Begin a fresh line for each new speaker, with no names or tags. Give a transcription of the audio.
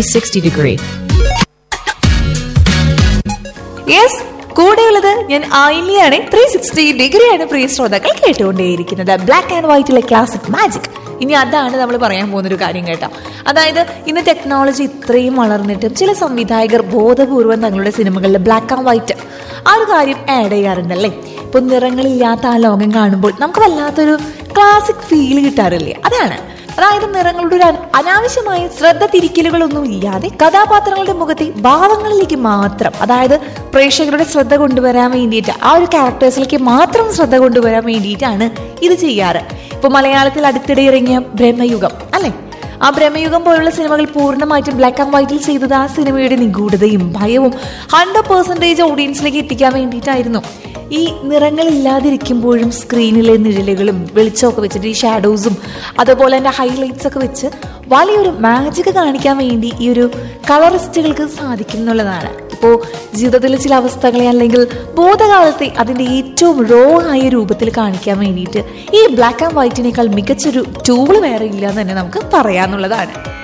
360 degree.
Yes കൂടെയുള്ളത് ഞാൻ ആയില്യാണ് three sixty ഡിഗ്രിയാണ് പ്രിയ ശ്രോതാക്കൾ കേട്ടുകൊണ്ടേയിരിക്കുന്നത് ബ്ലാക്ക് ആൻഡ് വൈറ്റിലെ ക്ലാസിക് മാജിക് ഇനി അതാണ് നമ്മൾ പറയാൻ പോകുന്നൊരു കാര്യം കേട്ടോ അതായത് ഇന്ന് ടെക്നോളജി ഇത്രയും വളർന്നിട്ടും ചില സംവിധായകർ ബോധപൂർവം തങ്ങളുടെ സിനിമകളിൽ ബ്ലാക്ക് ആൻഡ് വൈറ്റ് ആ ഒരു കാര്യം ആഡ് ചെയ്യാറുണ്ടല്ലേ ഇപ്പൊ നിറങ്ങളില്ലാത്ത ആ ലോകം കാണുമ്പോൾ നമുക്ക് വല്ലാത്തൊരു ക്ലാസിക് ഫീൽ കിട്ടാറില്ലേ അതാണ് അതായത് നിറങ്ങളുടെ ഒരു അന- അനാവശ്യമായ ശ്രദ്ധ തിരിക്കലുകളൊന്നും ഇല്ലാതെ കഥാപാത്രങ്ങളുടെ മുഖത്തെ ഭാവങ്ങളിലേക്ക് മാത്രം അതായത് പ്രേക്ഷകരുടെ ശ്രദ്ധ കൊണ്ടുവരാൻ വേണ്ടിയിട്ട് ആ ഒരു ക്യാരക്ടേഴ്സിലേക്ക് മാത്രം ശ്രദ്ധ കൊണ്ടുവരാൻ വേണ്ടിയിട്ടാണ് ഇത് ചെയ്യാറ് ഇപ്പൊ മലയാളത്തിൽ അടുത്തിടെ ഇറങ്ങിയ ബ്രഹ്മയുഗം അല്ലെ ആ ബ്രഹ്മയുഗം പോലുള്ള സിനിമകൾ പൂർണ്ണമായിട്ടും ബ്ലാക്ക് ആൻഡ് വൈറ്റിൽ ചെയ്തത് ആ സിനിമയുടെ നിഗൂഢതയും ഭയവും ഹൺഡ്രഡ് പെർസെൻറ്റേജ് ഓഡിയൻസിലേക്ക് എത്തിക്കാൻ വേണ്ടിയിട്ടായിരുന്നു ഈ നിറങ്ങളില്ലാതിരിക്കുമ്പോഴും സ്ക്രീനിലെ നിഴലുകളും വെളിച്ചമൊക്കെ വെച്ചിട്ട് ഈ ഷാഡോസും അതുപോലെ തന്നെ ഹൈലൈറ്റ്സ് ഒക്കെ വെച്ച് വലിയൊരു മാജിക് കാണിക്കാൻ വേണ്ടി ഈ ഒരു കളറിസ്റ്റുകൾക്ക് സാധിക്കും എന്നുള്ളതാണ് ഇപ്പോൾ ജീവിതത്തിലെ ചില അവസ്ഥകളെ അല്ലെങ്കിൽ ബോധകാലത്തെ അതിൻ്റെ ഏറ്റവും റോ ആയ രൂപത്തിൽ കാണിക്കാൻ വേണ്ടിയിട്ട് ഈ ബ്ലാക്ക് ആൻഡ് വൈറ്റിനേക്കാൾ മികച്ചൊരു ടൂള് വേറെ ഇല്ല എന്ന് തന്നെ നമുക്ക് പറയാന്നുള്ളതാണ്